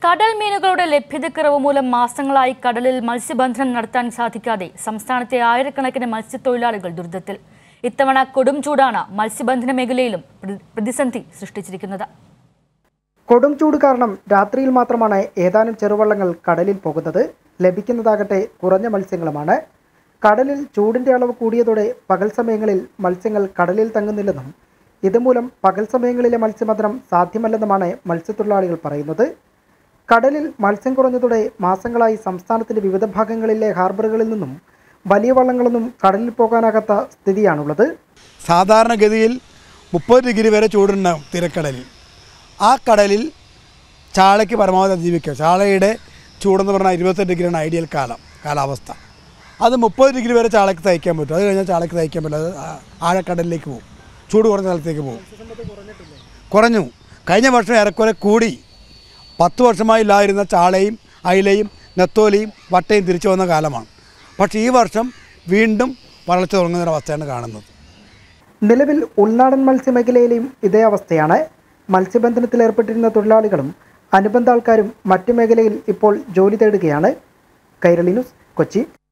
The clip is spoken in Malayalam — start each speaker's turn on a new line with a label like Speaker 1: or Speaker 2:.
Speaker 1: കടൽ മീനുകളുടെ ലഭ്യതക്കുറവ് മൂലം മാസങ്ങളായി കടലിൽ മത്സ്യബന്ധനം നടത്താൻ സാധിക്കാതെ സംസ്ഥാനത്തെ ആയിരക്കണക്കിന് മത്സ്യത്തൊഴിലാളികൾ ദുരിതത്തിൽ ഇത്തവണ കൊടും ചൂടാണ് മത്സ്യബന്ധന മേഖലയിലും പ്ര- പ്രതിസന്ധി സൃഷ്ടിച്ചിരിക്കുന്നത്
Speaker 2: കൊടും ചൂട് കാരണം രാത്രിയിൽ മാത്രമാണ് ഏതാനും ചെറുവള്ളങ്ങൾ കടലിൽ പോകുന്നത് ലഭിക്കുന്നതാകട്ടെ കുറഞ്ഞ മത്സ്യങ്ങളുമാണ് കടലിൽ ചൂടിന്റെ അളവ് കൂടിയതോടെ പകൽ സമയങ്ങളിൽ മത്സ്യങ്ങൾ കടലിൽ തങ്ങുന്നില്ലെന്നും ഇതുമൂലം പകൽ സമയങ്ങളിലെ മത്സ്യബന്ധനം സാധ്യമല്ലെന്നുമാണ് മത്സ്യത്തൊഴിലാളികൾ പറയുന്നത് കടലിൽ മത്സ്യം കുറഞ്ഞതോടെ മാസങ്ങളായി സംസ്ഥാനത്തിന്റെ വിവിധ ഭാഗങ്ങളിലെ ഹാർബറുകളിൽ നിന്നും വലിയ വള്ളങ്ങളൊന്നും കടലിൽ പോകാനാകാത്ത സ്ഥിതിയാണുള്ളത്
Speaker 3: സാധാരണഗതിയിൽ മുപ്പത് ഡിഗ്രി വരെ ചൂടുണ്ടാവും തിരക്കടലിൽ ആ കടലിൽ ചാളയ്ക്ക് പരമാവധി ജീവിക്കുക ചാളയുടെ ചൂടെന്ന് പറഞ്ഞാൽ ഇരുപത്തെട്ട് ഡിഗ്രിയാണ് ഐഡിയൽ കാലം കാലാവസ്ഥ അത് മുപ്പത് ഡിഗ്രി വരെ ചാളയ്ക്ക് തയ്ക്കാൻ പറ്റും അത് കഴിഞ്ഞാൽ ചാളയ്ക്ക് തയ്ക്കാൻ പറ്റില്ല അത് ആ- ആഴക്കടലിലേക്ക് പോകും ചൂട് കുറഞ്ഞ സ്ഥലത്തേക്ക് പോകും കുറഞ്ഞു കഴിഞ്ഞ വർഷം ഏറെക്കുറെ കൂടി പത്ത് വർഷമായി ഇല്ലാതിരുന്ന ചാളയും അയിലയും നെത്തോലിയും വട്ടയും തിരിച്ചു വന്ന കാലമാണ് പക്ഷേ ഈ വർഷം വീണ്ടും വളർച്ച തുടങ്ങുന്ന ഒരു അവസ്ഥയാണ് കാണുന്നത്
Speaker 2: നിലവിൽ ഉൾനാടൻ മത്സ്യമേഖലയിലെയും ഇതേ അവസ്ഥയാണ് മത്സ്യബന്ധനത്തിൽ ഏർപ്പെട്ടിരുന്ന തൊഴിലാളികളും അനുബന്ധ ആൾക്കാരും മറ്റു മേഖലയിൽ ഇപ്പോൾ ജോലി തേടുകയാണ് കൈരളി ന്യൂസ് കൊച്ചി